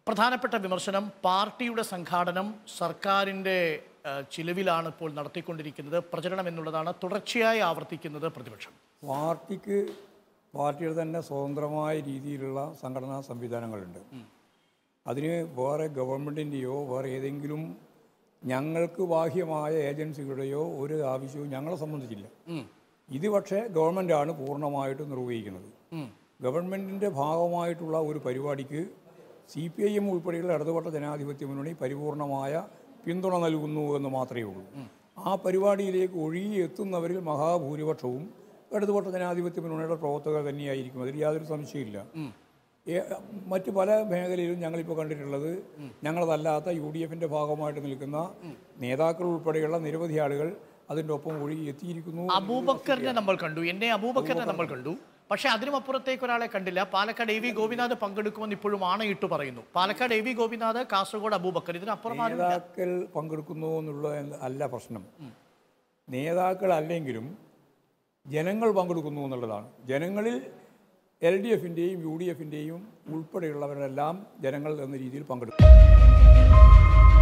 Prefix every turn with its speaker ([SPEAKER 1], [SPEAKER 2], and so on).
[SPEAKER 1] പ്രധാനപ്പെട്ട വിമർശനം പാർട്ടിയുടെ സംഘാടനം സർക്കാരിൻ്റെ ആ, ചിലവിലാണ് ഇപ്പോൾ നടത്തിക്കൊണ്ടിരിക്കുന്നത് പ്രചരണം എന്നുള്ളതാണ് തുടർച്ചയായി ആവർത്തിക്കുന്നത് പ്രതിപക്ഷം
[SPEAKER 2] പാർട്ടിക്ക് പാർട്ടിയുടെ തന്നെ സ്വതന്ത്രമായ രീതിയിലുള്ള സംഘടനാ സംവിധാനങ്ങളുണ്ട് അതിന് വേറെ ഗവൺമെൻറ്റിൻ്റെയോ വേറെ ഏതെങ്കിലും ഞങ്ങൾക്ക് ബാഹ്യമായ ഏജൻസികളുടെയോ ഒരു ആവശ്യവും ഞങ്ങളെ സംബന്ധിച്ചില്ല ഇത് പക്ഷേ ഗവൺമെൻറ്റാണ് പൂർണ്ണമായിട്ട് നിർവഹിക്കുന്നത് ഗവൺമെൻറ്റിൻ്റെ ഭാഗമായിട്ടുള്ള ഒരു പരിപാടിക്ക് സി പി ഐ എം ഉൾപ്പെടെയുള്ള ഇടതുപക്ഷ ജനാധിപത്യ മുന്നണി പരിപൂർണമായ പിന്തുണ നൽകുന്നു എന്ന് മാത്രമേ ഉള്ളൂ ആ പരിപാടിയിലേക്ക് ഒഴുകി എത്തുന്നവരിൽ മഹാഭൂരിപക്ഷവും ഇടതുപക്ഷ ജനാധിപത്യ മുന്നണിയുടെ പ്രവർത്തകർ തന്നെയായിരിക്കും അതിൽ യാതൊരു സംശയമില്ല ഏ- മറ്റ് പല മേഖലയിലും ഞങ്ങളിപ്പോൾ കണ്ടിട്ടുള്ളത് ഞങ്ങളതല്ലാത്ത യു ഡി എഫിൻ്റെ ഭാഗമായിട്ട് നിൽക്കുന്ന നേതാക്കൾ ഉൾപ്പെടെയുള്ള നിരവധി ആളുകൾ അതിൻ്റെ ഒപ്പം ഒഴുകി എത്തിയിരിക്കുന്നു
[SPEAKER 1] അബൂബക്കറിനെ നമ്മൾ കണ്ടു എന്നെ അബൂബക്കറിനെ നമ്മൾ കണ്ടു പക്ഷേ അതിനുമപ്പുറത്തേക്ക് ഒരാളെ കണ്ടില്ല പാലക്കാട് എ വി ഗോപിനാഥ് പങ്കെടുക്കുമെന്ന് ഇപ്പോഴും ആണയിട്ട് പറയുന്നു പാലക്കാട് എ വി ഗോപിനാഥ് കാസർഗോഡ് അബൂബക്കർ ഇതിനപ്പുറം ആരും ഇല്ല.
[SPEAKER 2] നേതാക്കൾ പങ്കെടുക്കുന്നു എന്നുള്ള അല്ല പ്രശ്നം നേതാക്കൾ അല്ലെങ്കിലും ജനങ്ങൾ പങ്കെടുക്കുന്നു എന്നുള്ളതാണ് ജനങ്ങളിൽ എൽ ഡി എഫിൻ്റെയും യു ഡി എഫിൻ്റെയും ഉൾപ്പെടെയുള്ളവരെല്ലാം ജനങ്ങൾ എന്ന രീതിയിൽ പങ്കെടുക്കും